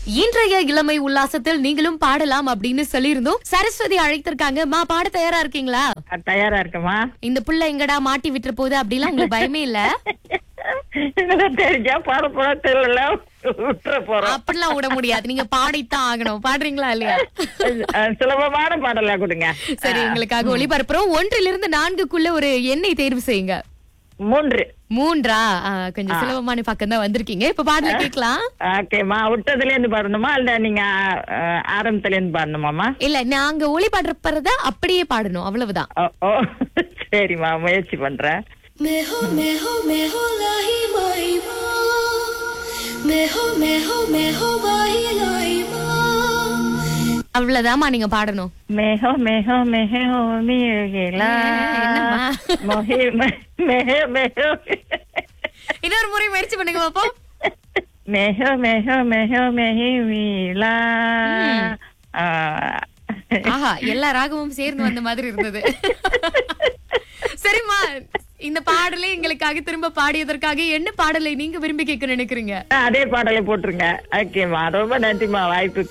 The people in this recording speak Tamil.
இன்றைய இளமை உல்லாசத்தில் நீங்களும் பாடலாம் அப்படின்னு சொல்லியிருந்தோம் சரஸ்வதி அழைத்திருக்காங்க மா பாட தயாரா இருக்கீங்களா அஹ் தயாரா இருக்கமா இந்த புள்ள எங்கடா மாட்டி விட்டுற போகுது அப்படிலாம் உங்களுக்கு பயமே இல்ல தெரிஞ்சா பாட போறா தெரியல விட்டுற போறோம் அப்படிலாம் விட முடியாது நீங்க பாடித்தான் ஆகணும் பாடுறீங்களா இல்லையா அஹ் சுலபமான பாடலா கொடுங்க சரி உங்களுக்காக ஒளிபரப்புறோம் ஒன்றிலிருந்து நான்குக்குள்ள ஒரு எண்ணை தேர்வு செய்யுங்க மூன்று மூன்றா ஆ, கொஞ்சம் சுலபமான பக்கம் தான் வந்திருக்கீங்க இப்ப பாடல கேட்கலாம் ஓகேம்மா விட்டதுல இருந்து பாடணுமா இல்ல நீங்க அஹ், ஆரம்பத்துல இருந்து பாடணுமாமா இல்ல நாங்க ஒளிபரப்புறத அப்படியே பாடணும் அவ்வளவுதான் ஓ, ஓ சரிம்மா முயற்சி பண்றேன் Meho meho meho lahi mai ma Meho meho meho wahi lahi ma அவ்வளவுதாம்மா நீங்க பாடணும் மேகோ மேகோ மேகோ மீகலா என்னம்மா? மொஹி மேகோ மேகோ இன்னொரு முறை முயற்சி பண்ணுங்க பாப்போம் மேகோ மேகோ மேகோ மேகி மீலா ஆஹா எல்லா ராகமும் சேர்ந்து வந்த மாதிரி இருந்தது சரிம்மா இந்த பாடலை எங்களுக்காக திரும்ப பாடியதற்காக என்ன பாடலை நீங்க விரும்பி கேட்க நினைக்கிறீங்க அதே பாடலை போட்டுருங்க ஓகேம்மா ரொம்ப நன்றிம்மா வாய்ப்பு